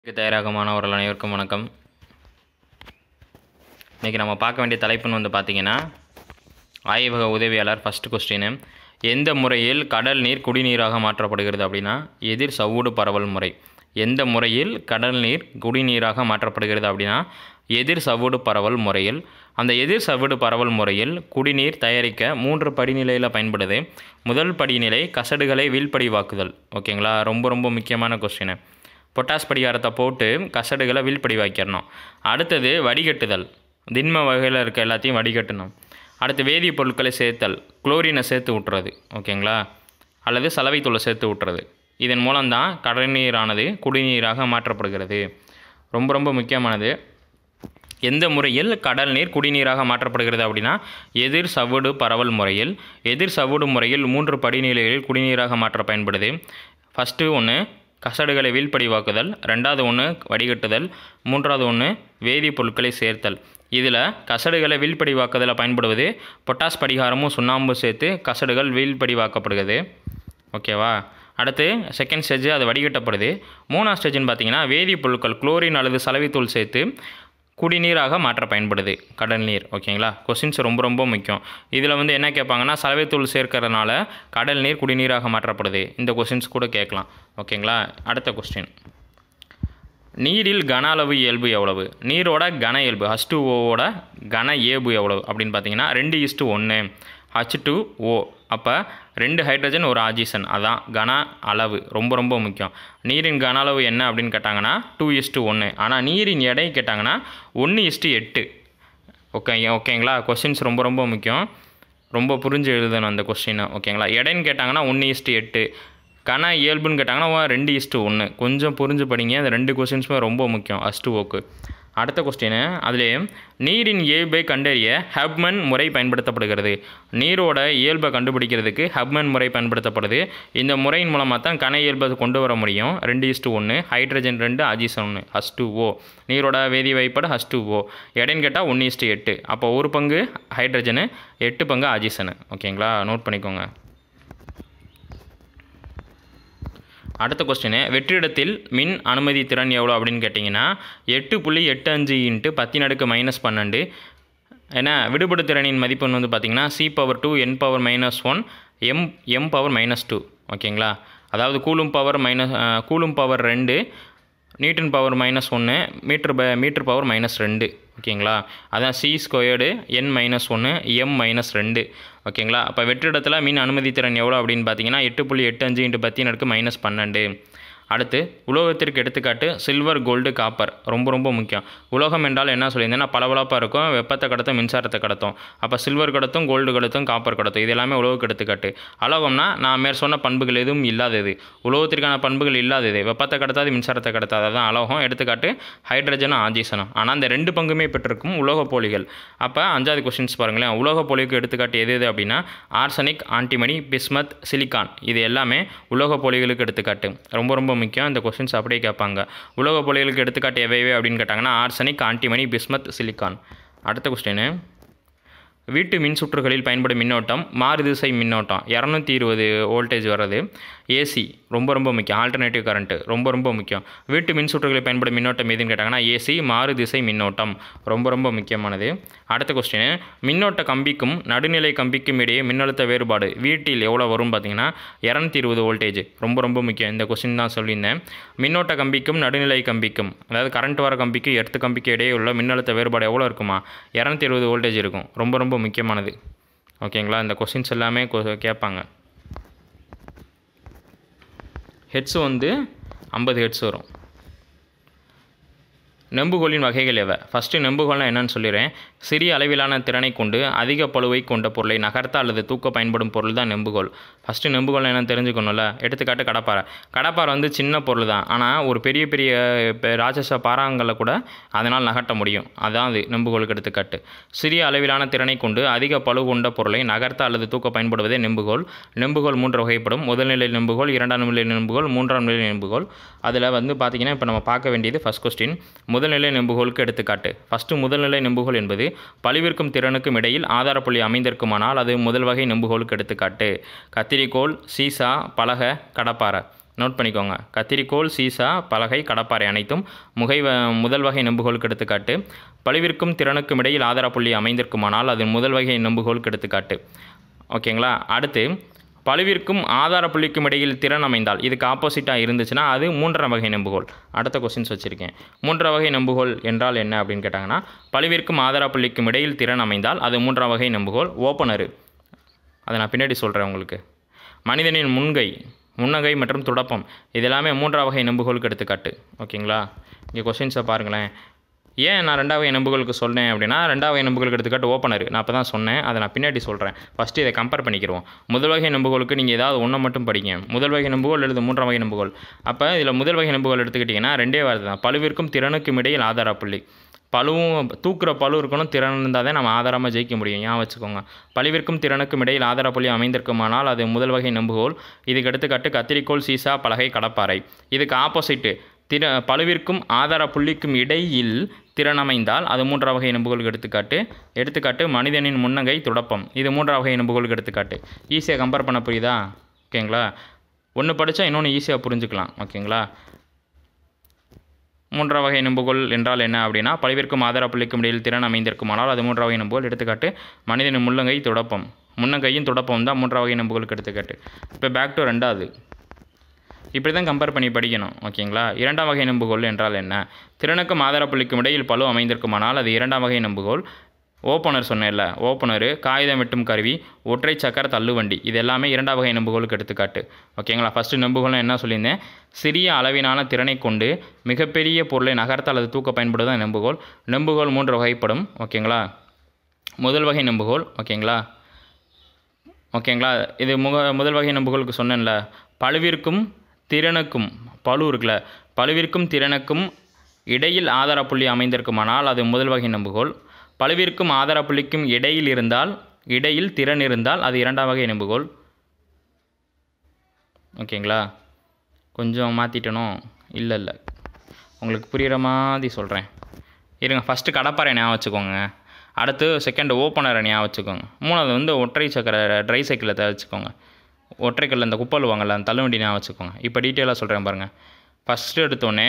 இதுக்கு தயாராக மாணவர்கள் அனைவருக்கும் வணக்கம் இன்றைக்கி நம்ம பார்க்க வேண்டிய தலைப்புன்னு வந்து பார்த்தீங்கன்னா ஆய்வக உதவியாளர் ஃபஸ்ட்டு கொஸ்டின் எந்த முறையில் கடல் நீர் குடிநீராக மாற்றப்படுகிறது அப்படின்னா எதிர் சவ்வூடு பரவல் முறை எந்த முறையில் கடல் நீர் குடிநீராக மாற்றப்படுகிறது அப்படின்னா எதிர் சவ்வூடு பரவல் முறையில் அந்த எதிர் சவ்வூடு பரவல் முறையில் குடிநீர் தயாரிக்க மூன்று படிநிலையில் பயன்படுது முதல் படிநிலை கசடுகளை வீழ்படிவாக்குதல் ஓகேங்களா ரொம்ப ரொம்ப முக்கியமான கொஸ்டின் பொட்டாஸ் படிகாரத்தை போட்டு கசடுகளை வீழ்படி வைக்கிறணும் அடுத்தது வடிகட்டுதல் திண்ம வகையில் இருக்க எல்லாத்தையும் வடிகட்டணும் அடுத்து வேதிப்பொருட்களை சேர்த்தல் குளோரினை சேர்த்து விட்டுறது ஓகேங்களா அல்லது சலவைத்தூளை சேர்த்து விட்டுறது இதன் மூலம்தான் கடல் நீரானது குடிநீராக மாற்றப்படுகிறது ரொம்ப ரொம்ப முக்கியமானது எந்த முறையில் கடல் நீர் குடிநீராக மாற்றப்படுகிறது அப்படின்னா எதிர் சவுடு பரவல் முறையில் எதிர் சவுடு முறையில் மூன்று படிநிலைகளில் குடிநீராக மாற்ற பயன்படுது ஃபஸ்ட்டு ஒன்று கசடுகளை வீழ்படிவாக்குதல் ரெண்டாவது ஒன்று வடிகட்டுதல் மூன்றாவது ஒன்று வேதிப்பொருட்களை சேர்த்தல் இதில் கசடுகளை வீழ்படிவாக்குதலில் பயன்படுவது பொட்டாஸ் படிகாரமும் சுண்ணாம்பும் சேர்த்து கசடுகள் வீழ்படிவாக்கப்படுகிறது ஓகேவா அடுத்து செகண்ட் ஸ்டேஜ் அது வடிகட்டப்படுது மூணாவது ஸ்டேஜ்னு பார்த்தீங்கன்னா வேதிப்பொருட்கள் குளோரின் அல்லது சலவைத்தூள் சேர்த்து குடிநீராக மாற்ற பயன்படுது கடல் நீர் ஓகேங்களா கொஸ்டின்ஸ் ரொம்ப ரொம்ப முக்கியம் இதில் வந்து என்ன கேட்பாங்கன்னா சலவைத்தூள் சேர்க்கறதுனால கடல் நீர் குடிநீராக மாற்றப்படுது இந்த கொஸ்டின்ஸ் கூட கேட்கலாம் ஓகேங்களா அடுத்த கொஸ்டின் நீரில் கன அளவு இயல்பு எவ்வளவு நீரோட கன இயல்பு ஹச் டூ ஓவோட கன இயல்பு எவ்வளவு அப்படின்னு பார்த்தீங்கன்னா ரெண்டு இஸ்டு ஒன்று ஹச் டூ ஓ அப்போ ரெண்டு ஹைட்ரஜன் ஒரு ஆக்சிஜன் அதான் கன அளவு ரொம்ப ரொம்ப முக்கியம் நீரின் கன அளவு என்ன அப்படின்னு கேட்டாங்கன்னா டூ இஸ்டு ஒன்று ஆனால் நீரின் எடை கேட்டாங்கன்னா ஒன்று இஸ்டு எட்டு ஓகே ஓகேங்களா கொஸ்டின்ஸ் ரொம்ப ரொம்ப முக்கியம் ரொம்ப புரிஞ்சு எழுதணும் அந்த கொஸ்டினை ஓகேங்களா எடைன்னு கேட்டாங்கன்னா ஒன்று இஸ்டு எட்டு கன இயல்புன்னு கேட்டாங்கன்னா ரெண்டு இஸ்ட்டு ஒன்று கொஞ்சம் புரிஞ்சு படிங்க அந்த ரெண்டு கொஸ்டின்ஸுமே ரொம்ப முக்கியம் அஸ்ட்டு ஓக்கு அடுத்த கொஸ்டின் அதிலே நீரின் இயல்பை கண்டறிய ஹப்மன் முறை பயன்படுத்தப்படுகிறது நீரோட இயல்பை கண்டுபிடிக்கிறதுக்கு ஹப்மன் முறை பயன்படுத்தப்படுது இந்த முறையின் மூலமாக தான் கன இயல்பை கொண்டு வர முடியும் ரெண்டு இஸ்ட்டு ஒன்று ஹைட்ரஜன் ரெண்டு ஆக்சிஜன் ஒன்று ஹஸ் டூ ஓ நீரோட வேதி வாய்ப்பாடு ஹஸ் டூ ஓ எடைன்னு கேட்டால் ஒன்று இஸ்ட்டு எட்டு அப்போ ஒரு பங்கு ஹைட்ரஜனு எட்டு பங்கு ஆக்சிஜனு ஓகேங்களா நோட் பண்ணிக்கோங்க அடுத்த கொஸ்டின் வெற்றிடத்தில் மின் அனுமதி திறன் எவ்வளோ அப்படின்னு கேட்டிங்கன்னா எட்டு புள்ளி எட்டு அஞ்சு இன்ட்டு பத்தின் அடுக்கு மைனஸ் பன்னெண்டு ஏன்னா விடுபடு திறனின் மதிப்புன்னு வந்து பார்த்திங்கன்னா C power two N power minus one M M power minus two ஓகேங்களா அதாவது coulomb power minus coulomb power ரெண்டு நியூட்டன் பவர் மைனஸ் ஒன்று மீட்ரு ப மீட்ரு பவர் மைனஸ் ரெண்டு ஓகேங்களா அதான் சி ஸ்கொயர்டு என் மைனஸ் ஒன்று எம் மைனஸ் ரெண்டு ஓகேங்களா அப்போ வெற்றிடத்தில் மின் அனுமதி திறன் எவ்வளோ அப்படின்னு பார்த்தீங்கன்னா எட்டு புள்ளி எட்டு அஞ்சு இன்ட்டு பத்தின் அடுக்கு மைனஸ் பன்னெண்டு அடுத்து உலோகத்திற்கு எடுத்துக்காட்டு சில்வர் கோல்டு காப்பர் ரொம்ப ரொம்ப முக்கியம் உலோகம் என்றால் என்ன சொல்லியிருந்தேன்னா பளபளப்பாக இருக்கும் வெப்பத்தை கடத்தும் மின்சாரத்தை கடத்தும் அப்போ சில்வர் கடத்தும் கோல்டு கடத்தும் காப்பர் கடத்தும் இது எல்லாமே உலோகக்கு எடுத்துக்காட்டு அலோகம்னா நான் மேற் சொன்ன பண்புகள் எதுவும் இல்லாதது உலோகத்திற்கான பண்புகள் இல்லாதது வெப்பத்தை கடத்தாது மின்சாரத்தை கடத்தாது அதான் அலோகம் எடுத்துக்காட்டு ஹைட்ரஜனும் ஆக்சிஜனும் ஆனால் அந்த ரெண்டு பங்குமே பெற்றிருக்கும் உலோக போலிகள் அப்போ அஞ்சாவது கொஸ்டின்ஸ் பாருங்களேன் உலோக போலிக்கு எடுத்துக்காட்டு எது எது அப்படின்னா ஆர்சனிக் ஆன்டிமணி பிஸ்மத் சிலிக்கான் இது எல்லாமே உலோக போலிகளுக்கு எடுத்துக்காட்டு ரொம்ப ரொம்ப முக்கியம் இந்த கொஸ்டின்ஸ் அப்படியே கேட்பாங்க உலோக பொலிகளுக்கு எடுத்துக்காட்டு எவைவே அப்படின்னு கேட்டாங்கன்னா ஆர்சனிக் ஆன்டிமணி பிஸ்மத் சிலிக்கான் அடுத்த கொஸ்டின் வீட்டு மின் சுற்றுகளில் பயன்படும் மின்னோட்டம் மாறுதிசை மின்னோட்டம் இரநூத்தி இருபது வோல்டேஜ் வர்றது ஏசி ரொம்ப ரொம்ப முக்கியம் ஆல்டர்னேட்டிவ் கரண்ட்டு ரொம்ப ரொம்ப முக்கியம் வீட்டு மின் சுற்றுகளில் பயன்படும் மின்னோட்டம் எதுன்னு கேட்டாங்கன்னா ஏசி மாறுதிசை மின்னோட்டம் ரொம்ப ரொம்ப முக்கியமானது அடுத்த கொஸ்டின் மின்னோட்ட கம்பிக்கும் நடுநிலை கம்பிக்கும் இடையே மின்னழுத்த வேறுபாடு வீட்டில் எவ்வளோ வரும் பார்த்தீங்கன்னா இரநூத்தி இருபது வோல்டேஜ் ரொம்ப ரொம்ப முக்கியம் இந்த கொஸ்டின் தான் சொல்லியிருந்தேன் மின்னோட்ட கம்பிக்கும் நடுநிலை கம்பிக்கும் அதாவது கரண்ட் வர கம்பிக்கு எர்த்து கம்பிக்கு இடையே உள்ள மின்னழுத்த வேறுபாடு எவ்வளோ இருக்குமா இரநூத்தி இருபது வோல்டேஜ் இருக்கும் ரொம்ப ரொம்ப முக்கியமானது ஓகேங்களா இந்த கொஸ்டின்ஸ் எல்லாமே கேட்பாங்க ஹெட்ஸ் வந்து ஐம்பது ஹெட்ஸ் வரும் நெம்புகோலின் வகைகள் எவை ஃபஸ்ட்டு நெம்புகோல்னால் என்னன்னு சொல்லிடுறேன் சிறிய அளவிலான திறனை கொண்டு அதிக பளுவை கொண்ட பொருளை நகர்த்த அல்லது தூக்க பயன்படும் பொருள் தான் நெம்புகோல் ஃபஸ்ட்டு நெம்புகோல் என்னன்னு தெரிஞ்சுக்கணும்ல எடுத்துக்காட்டு கடப்பாறை கடப்பாறை வந்து சின்ன பொருள் தான் ஆனால் ஒரு பெரிய பெரிய இப்போ ராட்சச பாறாங்களை கூட அதனால் நகர்த்த முடியும் அதான் அது நெம்புகோலுக்கு எடுத்துக்காட்டு சிறிய அளவிலான திறனை கொண்டு அதிக பளு கொண்ட பொருளை நகர்த்த அல்லது தூக்க பயன்படுவதே நெம்புகோல் நெம்புகோல் மூன்று வகைப்படும் முதல்நிலை நெம்புகோல் இரண்டாம் நிலை நெம்புகோல் மூன்றாம் நிலை நெம்புகோல் அதில் வந்து பார்த்திங்கன்னா இப்போ நம்ம பார்க்க வேண்டியது ஃபஸ்ட் கொஸ்டின் முதல்நிலை நெம்புகோலுக்கு எடுத்துக்காட்டு ஃபஸ்ட்டு முதல்நிலை நெம்புகோல் என்பது பழிவிற்கும் திறனுக்கும் இடையில் ஆதாரப்புள்ளி அமைந்திருக்குமானால் அது முதல் வகை நெம்புகோலுக்கு எடுத்துக்காட்டு கத்திரிக்கோல் சீசா பலகை கடப்பாறை நோட் பண்ணிக்கோங்க கத்திரிக்கோல் சீசா பலகை கடப்பாறை அனைத்தும் முகை வ- முதல் வகை நெம்புகோலுக்கு எடுத்துக்காட்டு பழுவிற்கும் திறனுக்கும் இடையில் ஆதார புள்ளி அமைந்திருக்குமானால் அது முதல் வகை நெம்புகோலுக்கு எடுத்துக்காட்டு ஓகேங்களா அடுத்து பழுவிற்கும் ஆதார புள்ளிக்கும் இடையில் திறன் அமைந்தால் இதுக்கு ஆப்போசிட்டாக இருந்துச்சுன்னா அது மூன்றாம் வகை நெம்புகோல் அடுத்த கொஸ்டின்ஸ் வச்சுருக்கேன் மூன்றாம் வகை நெம்புகோல் என்றால் என்ன அப்படின்னு கேட்டாங்கன்னா பழுவிற்கும் ஆதார புள்ளிக்கும் இடையில் திறன் அமைந்தால் அது மூன்றாம் வகை நெம்புகோல் ஓப்பனரு அதை நான் பின்னாடி சொல்கிறேன் உங்களுக்கு மனிதனின் முன்கை முன்னகை மற்றும் துடப்பம் இது எல்லாமே மூன்றாம் வகை நெம்புகோலுக்கு எடுத்துக்காட்டு ஓகேங்களா இங்கே கொஸ்டின்ஸை பாருங்களேன் ஏன் நான் ரெண்டாவது வகை நெம்புகளுக்கு சொன்னேன் அப்படின்னா ரெண்டாவது வகை நெம்புகளுக்கு எடுத்துக்காட்டு ஓப்பனர் நான் அப்போ தான் சொன்னேன் அதை நான் பின்னாடி சொல்கிறேன் ஃபஸ்ட்டு இதை கம்பேர் பண்ணிக்கிறோம் முதல் வகை நெம்புகளுக்கு நீங்கள் ஏதாவது ஒன்றை மட்டும் படிங்க முதல் வகை நெம்புகோல் அல்லது மூன்றாம் வகை நெம்புகோல் அப்போ இதில் முதல் வகை நெம்புகோல் எடுத்துக்கிட்டிங்கன்னா ரெண்டே வார்த்தை தான் பழுவிற்கும் திறனுக்கும் இடையில் ஆதார புள்ளி பழுவும் தூக்குற பழு இருக்கணும் திறன் இருந்தால் தான் நம்ம ஆதாரமாக ஜெயிக்க முடியும் ஞாபகம் வச்சுக்கோங்க பழுவிற்கும் திறனுக்கும் இடையில் ஆதார புள்ளி அமைந்திருக்குமானால் அது முதல் வகை நம்புகோல் இதுக்கு எடுத்துக்காட்டு கத்திரிக்கோல் சீசா பலகை கடப்பாறை இதுக்கு ஆப்போசிட்டு திற பழுவிற்கும் ஆதார புள்ளிக்கும் இடையில் திறன் அமைந்தால் அது மூன்றாம் வகை நம்புகோலுக்கு எடுத்துக்காட்டு எடுத்துக்காட்டு மனிதனின் முன்னங்கை துடப்பம் இது மூன்றாம் வகை நம்புகோலுக்கு எடுத்துக்காட்டு ஈஸியாக கம்பேர் பண்ண புரியுதா ஓகேங்களா ஒன்று படித்தா இன்னொன்று ஈஸியாக புரிஞ்சுக்கலாம் ஓகேங்களா மூன்றாம் வகை நம்புகோல் என்றால் என்ன அப்படின்னா பழுவிற்கும் ஆதார புள்ளிக்கும் இடையில் திறன் அமைந்திருக்குமானால் அது மூன்றாம் வகை நம்புகோல் எடுத்துக்காட்டு மனிதனின் முள்ளங்கை துடப்பம் முன்னங்கையும் துடப்பம் தான் மூன்றாம் வகை நம்புகோலுக்கு எடுத்துக்காட்டு இப்போ பேக் டு ரெண்டாவது இப்படி தான் கம்பேர் பண்ணி படிக்கணும் ஓகேங்களா இரண்டாம் வகை நம்புகோல் என்றால் என்ன திறனுக்கும் ஆதார புள்ளிக்கும் இடையில் பழு அமைந்திருக்குமானால் அது இரண்டாம் வகை நம்புகோல் ஓப்பனர் சொன்னேன்ல ஓப்பனரு காகிதம் வெட்டும் கருவி ஒற்றை சக்கர தள்ளுவண்டி இது எல்லாமே இரண்டாம் வகை நம்புகோலுக்கு எடுத்துக்காட்டு ஓகேங்களா ஃபஸ்ட்டு நம்புகோல் என்ன சொல்லியிருந்தேன் சிறிய அளவிலான திறனை கொண்டு மிகப்பெரிய பொருளை நகர்த்த அல்லது தூக்க பயன்படுவதுதான் நம்புகோல் நம்புகோல் மூன்று வகைப்படும் ஓகேங்களா முதல் வகை நம்புகோல் ஓகேங்களா ஓகேங்களா இது முக முதல் வகை நம்புகோலுக்கு சொன்னேன்ல பழுவிற்கும் திறனுக்கும் பழு இருக்குல்ல பழுவிற்கும் திறனுக்கும் இடையில் ஆதார புள்ளி அமைந்திருக்குமானால் அது முதல் வகை நம்புகோல் பழுவிற்கும் ஆதார புள்ளிக்கும் இடையில் இருந்தால் இடையில் திறன் இருந்தால் அது இரண்டாம் வகை நம்புகோல் ஓகேங்களா கொஞ்சம் மாற்றிட்டனோ இல்லை இல்லை உங்களுக்கு புரிகிற மாதிரி சொல்கிறேன் இருங்க ஃபஸ்ட்டு கடப்பாறை ஞாபகம் வச்சுக்கோங்க அடுத்து செகண்ட் ஓப்பனரை ஞாபகம் வச்சுக்கோங்க மூணாவது வந்து ஒற்றை சக்கர ட்ரை சைக்கிளை வச்சுக்கோங்க ஒற்றைக்கல்ல அந்த குப்பல் வாங்கல அந்த தள்ளுவண்டி ஞாபகம் வச்சுக்கோங்க இப்போ டீட்டெயிலாக சொல்கிறேன் பாருங்கள் ஃபஸ்ட்டு எடுத்தோடனே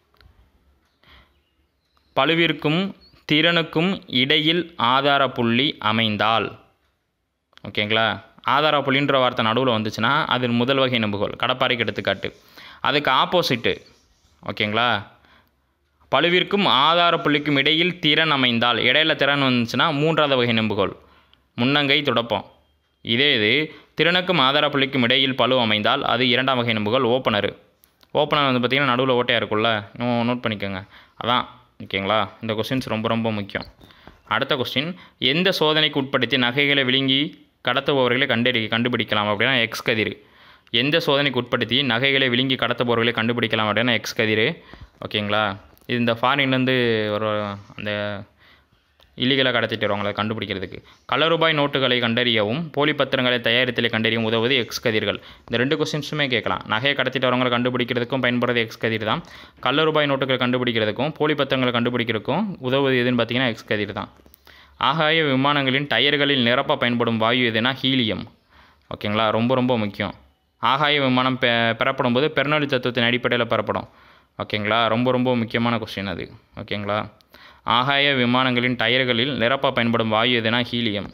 பழுவிற்கும் திறனுக்கும் இடையில் ஆதார புள்ளி அமைந்தால் ஓகேங்களா ஆதார புள்ளின்ற வார்த்தை நடுவில் வந்துச்சுன்னா அது முதல் வகை நம்புகோல் கடப்பாறைக்கு எடுத்துக்காட்டு அதுக்கு ஆப்போசிட்டு ஓகேங்களா பழுவிற்கும் ஆதார புள்ளிக்கும் இடையில் திறன் அமைந்தால் இடையில திறன் வந்துச்சுன்னா மூன்றாவது வகை நம்புகோல் முன்னங்கை துடப்பம் இதே இது திறனுக்கும் ஆதார புள்ளிக்கும் இடையில் பழு அமைந்தால் அது இரண்டாம் வகை நம்புகோல் ஓப்பனரு ஓப்பனர் வந்து பார்த்திங்கன்னா நடுவில் ஓட்டையாக இருக்கும்ல இன்னும் நோட் பண்ணிக்கோங்க அதான் ஓகேங்களா இந்த கொஸ்டின்ஸ் ரொம்ப ரொம்ப முக்கியம் அடுத்த கொஸ்டின் எந்த சோதனைக்கு உட்படுத்தி நகைகளை விழுங்கி கடத்துபவர்களை கண்டறி கண்டுபிடிக்கலாம் அப்படின்னா எக்ஸ் கதிர் எந்த சோதனைக்கு உட்படுத்தி நகைகளை விழுங்கி கடத்துபவர்களை கண்டுபிடிக்கலாம் அப்படின்னா எக்ஸ் கதிர் ஓகேங்களா இது இந்த ஃபாரின்லேருந்து ஒரு அந்த இல்லீகலாக கடத்திட்டு வருவாங்களே கண்டுபிடிக்கிறதுக்கு கள்ள ரூபாய் நோட்டுகளை கண்டறியவும் போலி பத்திரங்களை தயாரித்தலை கண்டறியவும் உதவுவது எக்ஸ் கதிர்கள் இந்த ரெண்டு கொஸ்டின்ஸுமே கேட்கலாம் நகையை கடத்திட்டு வரவங்களை கண்டுபிடிக்கிறதுக்கும் பயன்படுறது எக்ஸ் கதிர் தான் கள்ள ரூபாய் நோட்டுகளை கண்டுபிடிக்கிறதுக்கும் போலி பத்திரங்களை கண்டுபிடிக்கிறதுக்கும் உதவுவது எதுன்னு பார்த்தீங்கன்னா எக்ஸ் கதிர் தான் ஆகாய விமானங்களின் டயர்களில் நிரப்ப பயன்படும் வாயு எதுனா ஹீலியம் ஓகேங்களா ரொம்ப ரொம்ப முக்கியம் ஆகாய விமானம் பெ பெறப்படும் போது பெர்னொலி தத்துவத்தின் அடிப்படையில் பெறப்படும் ஓகேங்களா ரொம்ப ரொம்ப முக்கியமான கொஸ்டின் அது ஓகேங்களா ஆகாய விமானங்களின் டயர்களில் நிரப்ப பயன்படும் வாயு எதுனா ஹீலியம்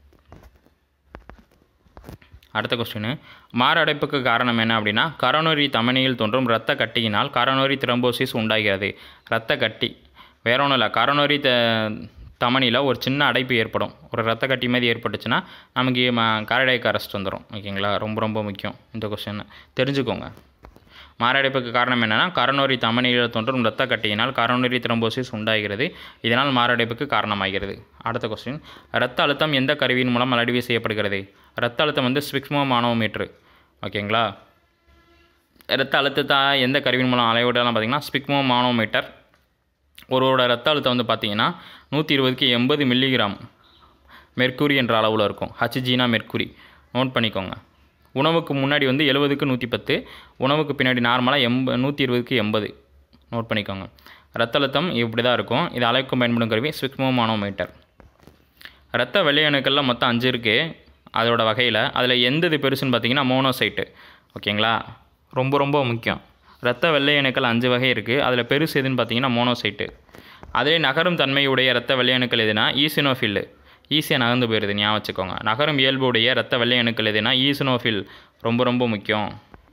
அடுத்த கொஸ்டின் மாரடைப்புக்கு காரணம் என்ன அப்படின்னா கரோனரி தமனியில் தோன்றும் இரத்த கட்டியினால் கரோனரி த்ரம்போசிஸ் உண்டாகிறது இரத்த கட்டி வேற ஒன்றும் இல்லை கரோனரி த தமனியில் ஒரு சின்ன அடைப்பு ஏற்படும் ஒரு ரத்த கட்டி மாதிரி ஏற்பட்டுச்சுன்னா நமக்கு காரடைக்கு அரெஸ்ட் வந்துடும் ஓகேங்களா ரொம்ப ரொம்ப முக்கியம் இந்த கொஸ்டின் தெரிஞ்சுக்கோங்க மாரடைப்புக்கு காரணம் என்னென்னா கரோனரி தமனியில் தோன்றும் இரத்த கட்டியினால் கரோனரி த்ரம்போசிஸ் உண்டாகிறது இதனால் மாரடைப்புக்கு காரணமாகிறது அடுத்த கொஸ்டின் இரத்த அழுத்தம் எந்த கருவியின் மூலம் அளவீடு செய்யப்படுகிறது இரத்த அழுத்தம் வந்து ஸ்பிக்மோ மானோமீட்ரு ஓகேங்களா இரத்த அழுத்தத்தை எந்த கருவியின் மூலம் அளவிடலாம் பார்த்தீங்கன்னா ஸ்பிக்மோ மானோமீட்டர் ஒருவரோட ரத்த அழுத்தம் வந்து பார்த்தீங்கன்னா நூற்றி இருபதுக்கு எண்பது மில்லிகிராம் மெர்க்குரி என்ற அளவில் இருக்கும் ஹச்ஜினா மெர்க்குரி நோட் பண்ணிக்கோங்க உணவுக்கு முன்னாடி வந்து எழுபதுக்கு நூற்றி பத்து உணவுக்கு பின்னாடி நார்மலாக எண்ப நூற்றி இருபதுக்கு எண்பது நோட் பண்ணிக்கோங்க ரத்த அழுத்தம் இப்படி தான் இருக்கும் இது அளவுக்கு பயன்படும் கருவி ஸ்விக்மோ மானோமீட்டர் ரத்த வெள்ளை அணுக்களில் மொத்தம் அஞ்சு இருக்குது அதோட வகையில் அதில் எந்த இது பெருசுன்னு பார்த்தீங்கன்னா மோனோசைட்டு ஓகேங்களா ரொம்ப ரொம்ப முக்கியம் இரத்த வெள்ளை அணுக்கள் அஞ்சு வகை இருக்குது அதில் பெருசு எதுன்னு பார்த்தீங்கன்னா மோனோசைட்டு அதே நகரும் தன்மையுடைய இரத்த வெள்ளை அணுக்கள் எதுனா ஈசினோஃபில் ஈஸியாக நகர்ந்து போயிடுது ஞாபகம் வச்சுக்கோங்க நகரும் இயல்புடைய இரத்த வெள்ளை அணுக்கள் எதுனா ஈசினோஃபில் ரொம்ப ரொம்ப முக்கியம்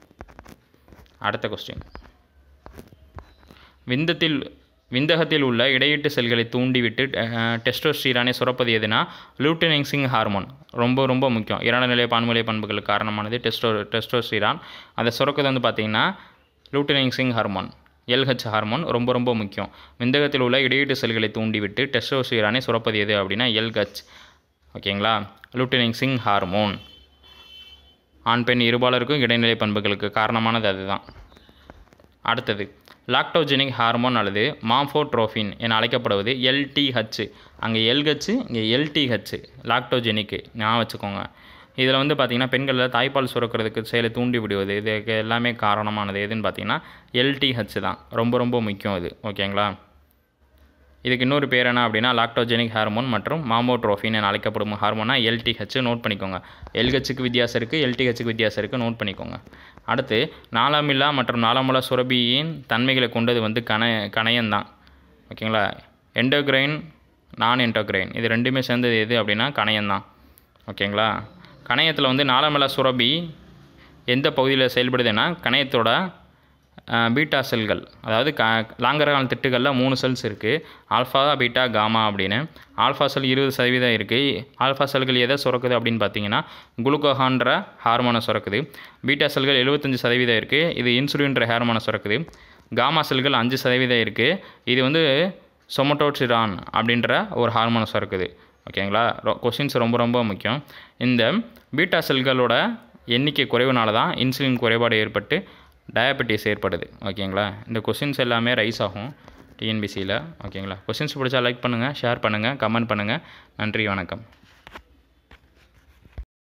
அடுத்த கொஸ்டின் விந்தத்தில் விந்தகத்தில் உள்ள இடையீட்டு செல்களை தூண்டிவிட்டு டெஸ்டோஸ்டீரானை சுரப்பது எதுனா லூட்டனிங்சிங் ஹார்மோன் ரொம்ப ரொம்ப முக்கியம் இரண்டு நிலை பான்முலை பண்புகளுக்கு காரணமானது டெஸ்டோ டெஸ்டோஸ்டீரான் அதை சுரக்கிறது வந்து பார்த்திங்கன்னா லூட்டனிங்சிங் ஹார்மோன் எல்ஹெச் ஹார்மோன் ரொம்ப ரொம்ப முக்கியம் விந்தகத்தில் உள்ள இடையீட்டு செல்களை தூண்டிவிட்டு டெஸ்டோஸ்டீரானை சுரப்பது எது அப்படின்னா எல்ஹெச் ஓகேங்களா லூட்டனிங்சிங் ஹார்மோன் ஆண் பெண் இருபாலருக்கும் இடைநிலை பண்புகளுக்கு காரணமானது அதுதான் அடுத்தது லாக்டோஜெனிக் ஹார்மோன் அல்லது மாம்ஃபோட்ரோஃபின் என அழைக்கப்படுவது எல்டிஹெச் அங்கே எல்ஹெச் இங்கே எல்டிஹெச் லாக்டோஜெனிக்கு ஞாபகம் வச்சுக்கோங்க இதில் வந்து பார்த்திங்கன்னா பெண்களில் தாய்ப்பால் சுரக்கிறதுக்கு செயலை தூண்டி விடுவது இதுக்கு எல்லாமே காரணமானது எதுன்னு பார்த்தீங்கன்னா எல்டிஹெச் தான் ரொம்ப ரொம்ப முக்கியம் இது ஓகேங்களா இதுக்கு இன்னொரு பேர் என்ன அப்படின்னா லாக்டோஜெனிக் ஹார்மோன் மற்றும் மாமோட்ரோஃபின் என அழைக்கப்படும் ஹார்மோனா எல்டிஹெச் நோட் பண்ணிக்கோங்க எல்ஹெச்சுக்கு வித்தியாசம் இருக்குது எல்டிஹெச்சுக்கு வித்தியாசம் இருக்குது நோட் பண்ணிக்கோங்க அடுத்து நாளாமில்லா மற்றும் நாளாமுல சுரபியின் தன்மைகளை கொண்டது வந்து கண கணையம்தான் ஓகேங்களா எண்டோக்ரைன் நான் என்டோக்ரைன் இது ரெண்டுமே சேர்ந்தது எது அப்படின்னா கணையம்தான் ஓகேங்களா கணையத்தில் வந்து நாளமில்லா சுரபி எந்த பகுதியில் செயல்படுதுன்னா கணையத்தோட பீட்டா செல்கள் அதாவது க லாங்கரகால திட்டுகளில் மூணு செல்ஸ் இருக்குது ஆல்ஃபா பீட்டா காமா அப்படின்னு ஆல்ஃபா செல் இருபது சதவீதம் இருக்குது ஆல்ஃபா செல்கள் எதை சுரக்குது அப்படின்னு பார்த்தீங்கன்னா குளுக்கோஹான்ற ஹார்மோனை சுரக்குது பீட்டா செல்கள் எழுபத்தஞ்சு சதவீதம் இருக்குது இது இன்சுலின்ற ஹார்மோனை சுரக்குது காமா செல்கள் அஞ்சு சதவீதம் இருக்குது இது வந்து சொமட்டோட்சிரான் அப்படின்ற ஒரு ஹார்மோனை சுரக்குது ஓகேங்களா கொஷின்ஸ் ரொம்ப ரொம்ப முக்கியம் இந்த பீட்டா செல்களோட எண்ணிக்கை குறைவுனால தான் இன்சுலின் குறைபாடு ஏற்பட்டு டயபெட்டிஸ் ஏற்படுது ஓகேங்களா இந்த கொஷின்ஸ் எல்லாமே ரைஸ் ஆகும் டிஎன்பிசியில் ஓகேங்களா கொஷின்ஸ் பிடிச்சா லைக் பண்ணுங்கள் ஷேர் பண்ணுங்கள் கமெண்ட் பண்ணுங்கள் நன்றி வணக்கம்